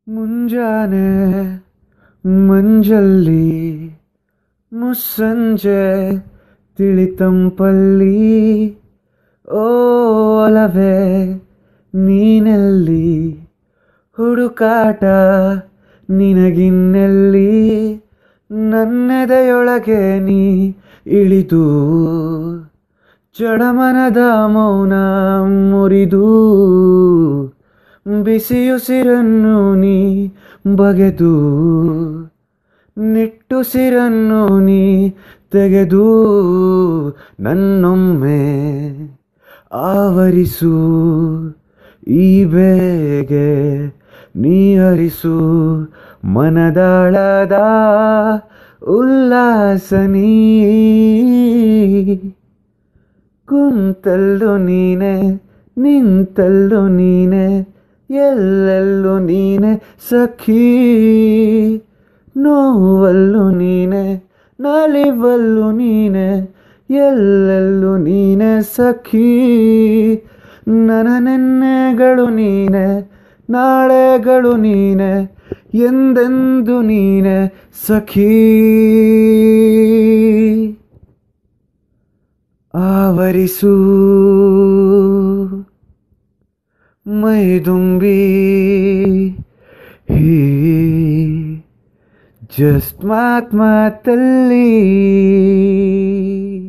ಮುಂಜಾನೆ ಮಂಜಲ್ಲಿ ಮುಸ್ಸಂಜೆ ತಿಳಿತಂಪಲ್ಲಿ ಓ ಒಲವೇ ನೀನೆಲ್ಲಿ ಹುಡುಕಾಟ ನಿನಗಿನ್ನೆಲ್ಲಿ ನನ್ನೆದೆಯೊಳಗೆ ನೀ ಇಳಿದು ಜಡಮನದ ಮೌನ ಮುರಿದು ಬಿಸಿಯುಸಿರನ್ನು ನೀ ಬಗೆದು ನಿಟ್ಟುಸಿರನ್ನು ನೀ ತೆಗೆದು ನನ್ನೊಮ್ಮೆ ಆವರಿಸು ಈ ಬೇಗೆ ನೀ ಹರಿಸು ಮನದಾಳದ ಉಲ್ಲಾಸ ನೀ ಕುಂತಲ್ಲು ನೀನೆ ನಿಂತಲ್ಲು ನೀನೆ ಎಲ್ಲೆಲ್ಲೂ ನೀನೆ ಸಖಿ ನೋವಲ್ಲು ನೀನೆ ನಲಿವಲ್ಲು ನೀನೆ ಎಲ್ಲೆಲ್ಲೂ ನೀನೆ ಸಖಿ ನನ್ನ ನೆನ್ನೆಗಳು ನೀನೆ ನಾಳೆಗಳು ನೀನೆ ಎಂದೆಂದು ನೀನೆ ಸಖಿ ಆವರಿಸು ಮೈದುಂಬಿ ಹೀ ಜಸ್ಟ್ ಮಾತ್ ಮಾತಲ್ಲಿ